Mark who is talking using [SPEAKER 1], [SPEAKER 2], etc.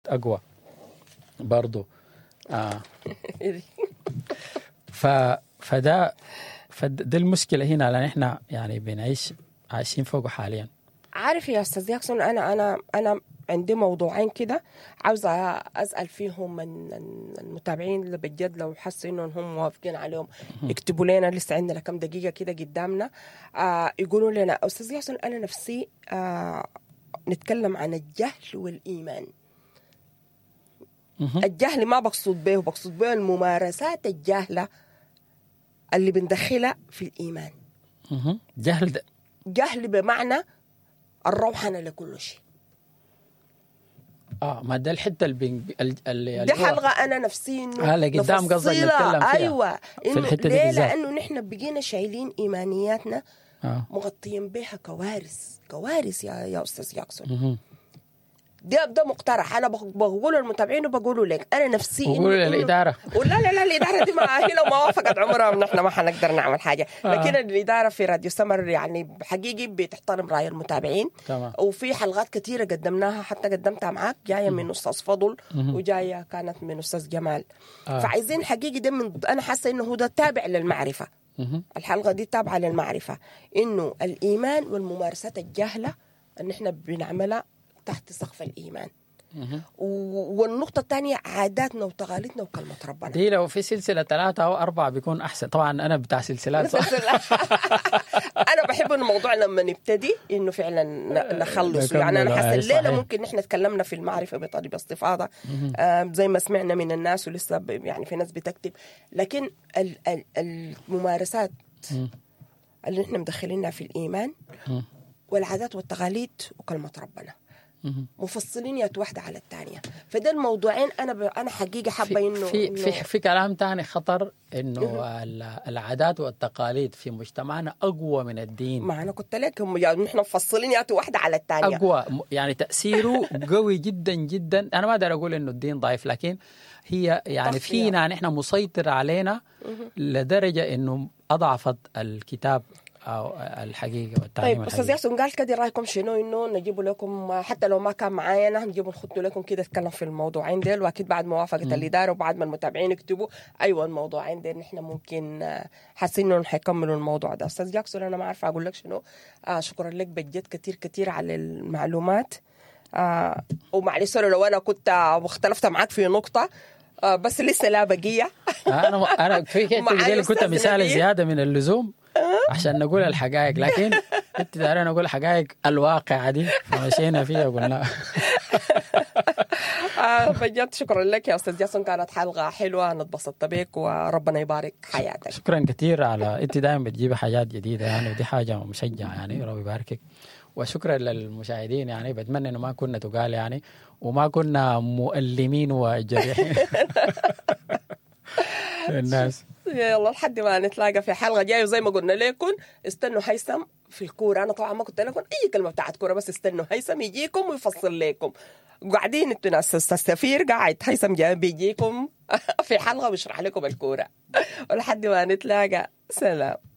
[SPEAKER 1] اقوى برضو آه ف فده فده المشكله هنا لان احنا يعني بنعيش عايشين فوقه حاليا
[SPEAKER 2] عارف يا استاذ ياكسون انا انا انا عندي موضوعين كده عاوزه اسال فيهم من المتابعين اللي بجد لو حسوا انهم هم موافقين عليهم يكتبوا لنا لسه عندنا كم دقيقه كده قدامنا آه يقولوا لنا استاذ ياسون انا نفسي آه نتكلم عن الجهل والايمان
[SPEAKER 1] مهم.
[SPEAKER 2] الجهل ما بقصد به بقصد به الممارسات الجاهله اللي بندخلها في الايمان
[SPEAKER 1] مهم. جهل ده
[SPEAKER 2] جهل بمعنى الروحنه لكل شيء
[SPEAKER 1] اه ما ده الحته اللي بين اللي اللي
[SPEAKER 2] دي
[SPEAKER 1] هو-
[SPEAKER 2] حلقه انا نفسي انه
[SPEAKER 1] هلا قدام قصدك
[SPEAKER 2] نفصلها.
[SPEAKER 1] نتكلم فيها.
[SPEAKER 2] ايوه
[SPEAKER 1] في
[SPEAKER 2] إنه
[SPEAKER 1] الحتة دي
[SPEAKER 2] ليه
[SPEAKER 1] بالذات.
[SPEAKER 2] لانه نحن بقينا شايلين ايمانياتنا
[SPEAKER 1] آه.
[SPEAKER 2] مغطيين بها كوارث كوارث يا يا استاذ ياكسون
[SPEAKER 1] مهم.
[SPEAKER 2] ده ده مقترح انا بق- بقوله للمتابعين وبقوله لك انا نفسي إنه-
[SPEAKER 1] وقولوا
[SPEAKER 2] إنه-
[SPEAKER 1] للاداره
[SPEAKER 2] ولا لا لا الاداره دي ما هي لو ما وافقت عمرها نحن ما حنقدر نعمل حاجه لكن الاداره في راديو سمر يعني حقيقي بتحترم راي المتابعين
[SPEAKER 1] تمام
[SPEAKER 2] وفي حلقات كثيره قدمناها حتى قدمتها معاك جايه من استاذ فضل وجايه كانت من استاذ جمال
[SPEAKER 1] آه.
[SPEAKER 2] فعايزين حقيقي ده من انا حاسه انه هو ده تابع للمعرفه
[SPEAKER 1] مهم.
[SPEAKER 2] الحلقه دي تابعه للمعرفه انه الايمان والممارسات الجاهله ان احنا بنعملها تحت سقف الايمان
[SPEAKER 1] مهم.
[SPEAKER 2] و- والنقطه الثانيه عاداتنا وتقاليدنا وكلمه ربنا
[SPEAKER 1] دي لو في سلسله ثلاثه او اربعه بيكون احسن طبعا انا بتاع سلسلات صح
[SPEAKER 2] انا بحب انه الموضوع لما نبتدي انه فعلا ن- نخلص يعني انا
[SPEAKER 1] نكمله،
[SPEAKER 2] حاسه
[SPEAKER 1] أي
[SPEAKER 2] الليله
[SPEAKER 1] صحيح.
[SPEAKER 2] ممكن نحن تكلمنا في المعرفه بطريقه باستفاضه آه زي ما سمعنا من الناس ولسه ب- يعني في ناس بتكتب لكن ال- ال- الممارسات
[SPEAKER 1] مم.
[SPEAKER 2] اللي نحن مدخلينها في الايمان
[SPEAKER 1] مم.
[SPEAKER 2] والعادات والتقاليد وكلمه ربنا
[SPEAKER 1] مهم.
[SPEAKER 2] مفصلين يد واحده على الثانيه فده الموضوعين انا ب... انا حقيقه حابه
[SPEAKER 1] في
[SPEAKER 2] انه
[SPEAKER 1] في
[SPEAKER 2] إنه-
[SPEAKER 1] في, في كلام تاني خطر انه ال- العادات والتقاليد في مجتمعنا اقوى من الدين
[SPEAKER 2] ما انا قلت لك هم يعني نحن مفصلين يد واحده على الثانيه
[SPEAKER 1] اقوى م- يعني تاثيره قوي جدا جدا انا ما اقدر اقول انه الدين ضعيف لكن هي يعني
[SPEAKER 2] تغطية.
[SPEAKER 1] فينا نحن مسيطر علينا لدرجه انه اضعفت الكتاب او الحقيقه والتعليم
[SPEAKER 2] طيب استاذ
[SPEAKER 1] الحقيقي.
[SPEAKER 2] ياسون قال كده رايكم شنو انه نجيب لكم حتى لو ما كان معانا نجيب نخط لكم كده نتكلم في الموضوعين ديل واكيد بعد موافقه الاداره وبعد ما المتابعين يكتبوا ايوه الموضوعين ديل نحن ممكن آه، حاسين انهم حيكملوا الموضوع ده استاذ جاكسون انا ما عارفه اقول لك شنو آه شكرا لك بجد كثير كثير على المعلومات آه ومعلش لو انا كنت اختلفت معاك في نقطه آه بس لسه لا بقيه
[SPEAKER 1] انا انا في
[SPEAKER 2] مع
[SPEAKER 1] كده كنت
[SPEAKER 2] الأستاذ
[SPEAKER 1] مثال
[SPEAKER 2] نبيل.
[SPEAKER 1] زياده من اللزوم عشان نقول الحقائق لكن انت دارين نقول الحقائق الواقعه دي فمشينا فيها قلنا
[SPEAKER 2] آه بجد شكرا لك يا استاذ جاسون كانت حلقه حلوه انا اتبسطت بك وربنا يبارك حياتك
[SPEAKER 1] شكرا كثير على انت دائما بتجيب حاجات جديده يعني ودي حاجه مشجعه يعني ربي يباركك وشكرا للمشاهدين يعني بتمنى انه ما كنا تقال يعني وما كنا مؤلمين وجريحين الناس
[SPEAKER 2] يلا لحد ما نتلاقى في حلقه جايه وزي ما قلنا لكم استنوا هيثم في الكوره انا طبعا ما قلت لكم اي كلمه بتاعت كوره بس استنوا هيثم يجيكم ويفصل لكم قاعدين انتوا ناس السفير قاعد هيثم جاي بيجيكم في حلقه بيشرح لكم الكوره ولحد ما نتلاقى سلام